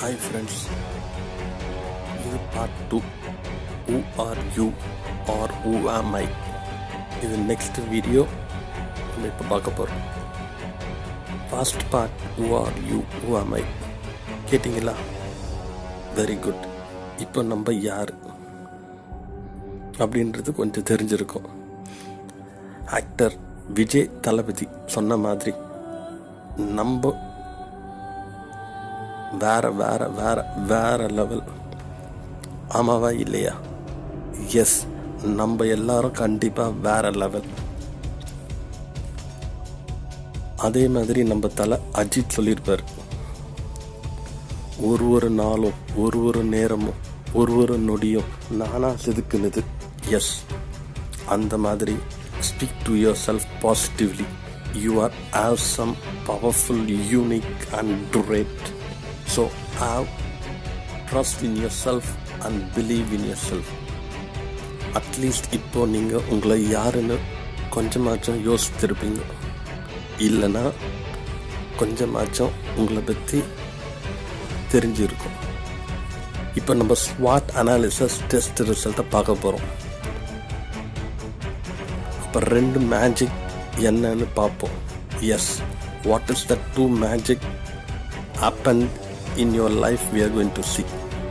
Hi friends இது part two who are you are who am I இது next video நம்ம இப்போ பார்க்க போகிறோம் first part who are you who am I கேட்டிங்களா வெரி குட் இப்போ நம்ம யார் அப்படின்றது கொஞ்சம் தெரிஞ்சிருக்கும் ஆக்டர் விஜய் தளபதி சொன்ன மாதிரி நம்ம வேற வேற வேற வேற லெவல் ஆமாவா இல்லையா எஸ் நம்ம எல்லாரும் கண்டிப்பா வேற லெவல் அதே மாதிரி நம்ம தலை அஜித் சொல்லியிருப்பார் ஒரு ஒரு நாளும் ஒரு ஒரு நேரமும் ஒரு ஒரு நொடியும் நானா செதுக்குனது எஸ் அந்த மாதிரி speak to yourself positively you are have some powerful unique and great so have trust in yourself and believe in yourself at least இப்போ நீங்கள் உங்களை யாருன்னு கொஞ்சமாச்சும் யோசித்திருப்பீங்க இல்லைன்னா கொஞ்சமாச்சும் உங்களை பற்றி தெரிஞ்சிருக்கும் இப்போ நம்ம ஸ்வாட் அனாலிசிஸ் டெஸ்ட் ரிசல்ட்டை பார்க்க போகிறோம் அப்போ ரெண்டு மேஜிக் என்னன்னு பார்ப்போம் yes what is the two magic happen in your life we are going to see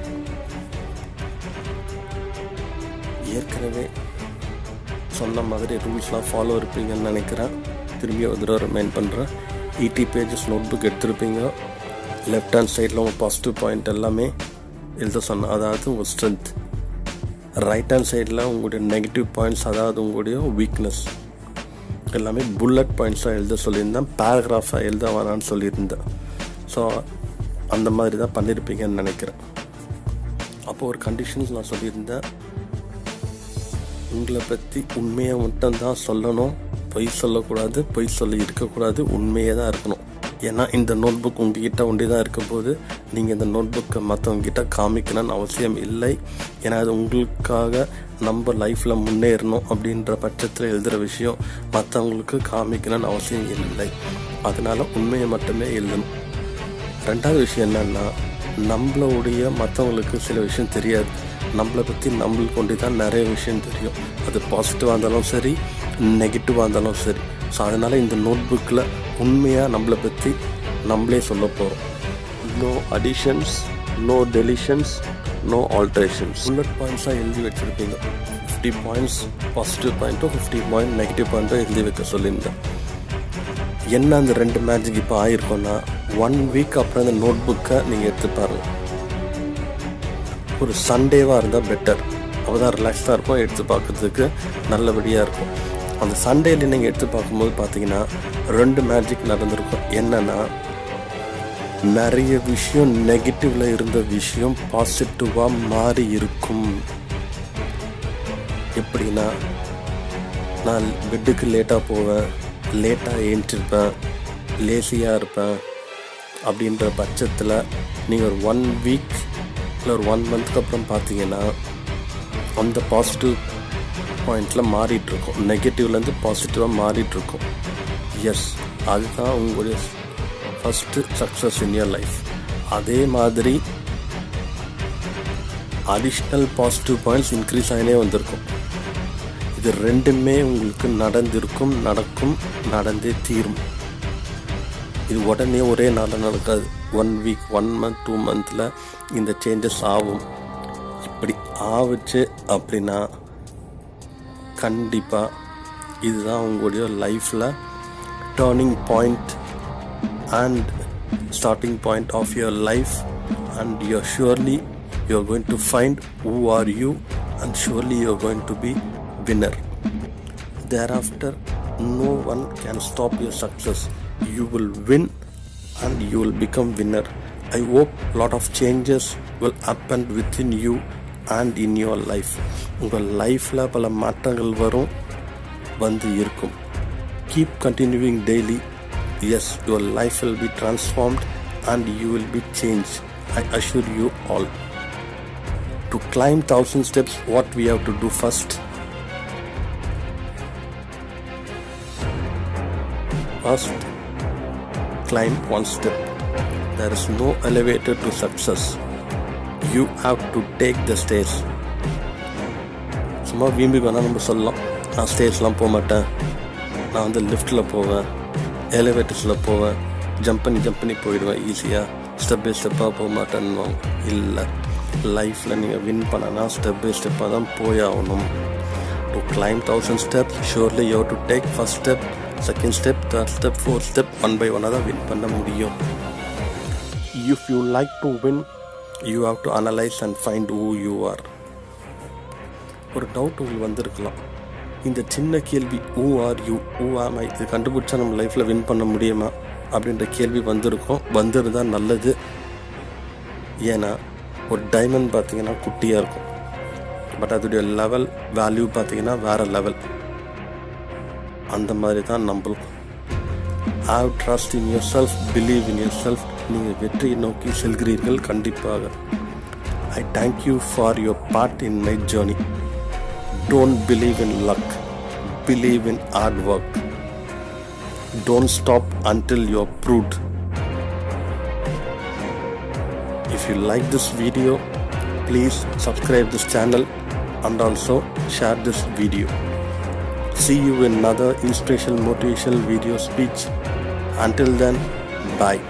ஏற்கனவே சொன்ன மாதிரி ரூல்ஸ்லாம் ஃபாலோ இருப்பீங்கன்னு நினைக்கிறேன் திரும்பி ஒரு தடவை ரிமைண்ட் பண்ணுறேன் இடி பேஜஸ் நோட் புக் எடுத்திருப்பீங்க லெஃப்ட் ஹேண்ட் சைடில் உங்கள் பாசிட்டிவ் பாயிண்ட் எல்லாமே எழுத சொன்னேன் அதாவது உங்கள் ஸ்ட்ரென்த் ரைட் ஹேண்ட் சைடில் உங்களுடைய நெகட்டிவ் பாயிண்ட்ஸ் அதாவது உங்களுடைய வீக்னஸ் எல்லாமே புல்லட் பாயிண்ட்ஸாக எழுத சொல்லியிருந்தேன் பேராகிராஃபாக எழுத வேணான்னு சொல்லியிருந்தேன் ஸோ அந்த மாதிரி தான் பண்ணியிருப்பீங்கன்னு நினைக்கிறேன் அப்போ ஒரு கண்டிஷன்ஸ் நான் சொல்லியிருந்தேன் உங்களை பற்றி உண்மையை மட்டும்தான் சொல்லணும் பொய் சொல்லக்கூடாது பொய் சொல்லி இருக்கக்கூடாது உண்மையே தான் இருக்கணும் ஏன்னா இந்த நோட் புக் உங்ககிட்ட ஒண்டி தான் இருக்கும் போது நீங்கள் இந்த நோட் புக்கை மற்றவங்ககிட்ட காமிக்கணும்னு அவசியம் இல்லை ஏன்னா அது உங்களுக்காக நம்ம லைஃப்பில் முன்னேறணும் அப்படின்ற பட்சத்தில் எழுதுகிற விஷயம் மற்றவங்களுக்கு காமிக்கணும்னு அவசியம் இல்லை அதனால உண்மையை மட்டுமே எழுதணும் ரெண்டாவது விஷயம் என்னன்னா நம்மளுடைய மற்றவங்களுக்கு சில விஷயம் தெரியாது நம்மளை பற்றி நம்மளுக்கு கொண்டு தான் நிறைய விஷயம் தெரியும் அது பாசிட்டிவாக இருந்தாலும் சரி நெகட்டிவாக இருந்தாலும் சரி ஸோ அதனால் இந்த நோட் புக்கில் உண்மையாக நம்மளை பற்றி நம்மளே சொல்ல போகிறோம் no additions no deletions no alterations bullet பாயிண்ட்ஸாக எழுதி வச்சுருப்பீங்க ஃபிஃப்டி பாயிண்ட்ஸ் பாசிட்டிவ் பாயிண்ட்டும் ஃபிஃப்டி பாயிண்ட் நெகட்டிவ் பாயிண்ட்டும் எழுதி வைக்க சொல்லியிருந்தேன் என்ன அந்த ரெண்டு மேட்சுக்கு இப்போ ஆயிருக்கோன்னா ஒன் வீக் அப்புறம் அந்த நோட் புக்கை நீங்கள் எடுத்து பாருங்க ஒரு சண்டேவாக இருந்தால் பெட்டர் அப்போ தான் ரிலாக்ஸாக இருக்கும் எடுத்து பார்க்கறதுக்கு நல்லபடியாக இருக்கும் அந்த சண்டேல நீங்கள் எடுத்து பார்க்கும்போது பார்த்தீங்கன்னா ரெண்டு மேஜிக் நடந்திருக்கும் என்னன்னா நிறைய விஷயம் நெகட்டிவ்ல இருந்த விஷயம் பாசிட்டிவாக மாறி இருக்கும் எப்படின்னா நான் பெட்டுக்கு லேட்டாக போவேன் லேட்டாக ஏஞ்சிருப்பேன் லேசியாக இருப்பேன் அப்படின்ற பட்சத்தில் நீங்கள் ஒரு ஒன் வீக் இல்லை ஒரு ஒன் மந்த்க்கு அப்புறம் பார்த்தீங்கன்னா அந்த பாசிட்டிவ் பாயிண்டில் மாறிட்டுருக்கும் நெகட்டிவ்லேருந்து பாசிட்டிவாக மாறிட்டுருக்கும் எஸ் அதுதான் உங்களுடைய first success in your life அதே மாதிரி அடிஷ்னல் பாசிட்டிவ் பாயிண்ட்ஸ் இன்க்ரீஸ் ஆகினே வந்திருக்கும் இது ரெண்டுமே உங்களுக்கு நடந்திருக்கும் நடக்கும் நடந்தே தீரும் இது உடனே ஒரே நாளில் நடக்காது one week one month two மந்தில் இந்த சேஞ்சஸ் ஆகும் இப்படி ஆகுச்சு அப்படின்னா கண்டிப்பாக இதுதான் உங்களுடைய லைஃப்பில் turning point and starting point of your life and you're surely you are going to find who are you and surely you are going to be winner. Thereafter, no one can stop your success. You will win and you will become winner. I hope lot of changes will happen within you and in your life. உங்கள் லைஃப்பில் பல மாற்றங்கள் வரும் வந்து இருக்கும் keep continuing daily yes your life will be transformed and you will be change I assure you all to climb thousand steps what we have to do first first climb one step there is no elevator to success you have to take the stairs சும்மா வீம்புக்கு வேணால் நம்ம சொல்லலாம் நான் ஸ்டேஜ்லாம் போக மாட்டேன் நான் வந்து லிஃப்ட்டில் போவேன் எலிவேட்டர்ஸில் போவேன் ஜம்ப் பண்ணி ஜம்ப் பண்ணி போயிடுவேன் ஈஸியாக ஸ்டெப் பை ஸ்டெப்பாக போக மாட்டேன்னு இல்லை லைஃப்பில் நீங்கள் வின் பண்ணனா ஸ்டெப் பை ஸ்டெப்பாக தான் போய் ஆகணும் to climb thousand step surely you to take first step second step third step fourth step one by ஒன்னாக தான் வின் பண்ண முடியும் if you like to win you have to analyse and find who you are ஒரு doubt உங்களுக்கு வந்திருக்கலாம் இந்த சின்ன கேள்வி ஊ ஆர் யூ ஊ ஆம் ஐ இது கண்டுபிடிச்சா நம்ம லைஃப்பில் வின் பண்ண முடியுமா அப்படின்ற கேள்வி வந்திருக்கும் வந்திருந்தால் நல்லது ஏன்னா ஒரு டைமண்ட் பார்த்தீங்கன்னா குட்டியாக இருக்கும் பட் அதோடைய லெவல் வேல்யூ பார்த்தீங்கன்னா வேறு லெவல் அந்த மாதிரி தான் நம்மளும் have trust in yourself believe in yourself நீங்கள் வெற்றியை நோக்கி செல்கிறீர்கள் கண்டிப்பாக I thank you for your part in my journey Don't believe in luck. Believe in hard work. Don't stop until you're proved. If you like this video, please subscribe this channel and also share this video. See you in another inspirational motivational video speech. Until then, bye.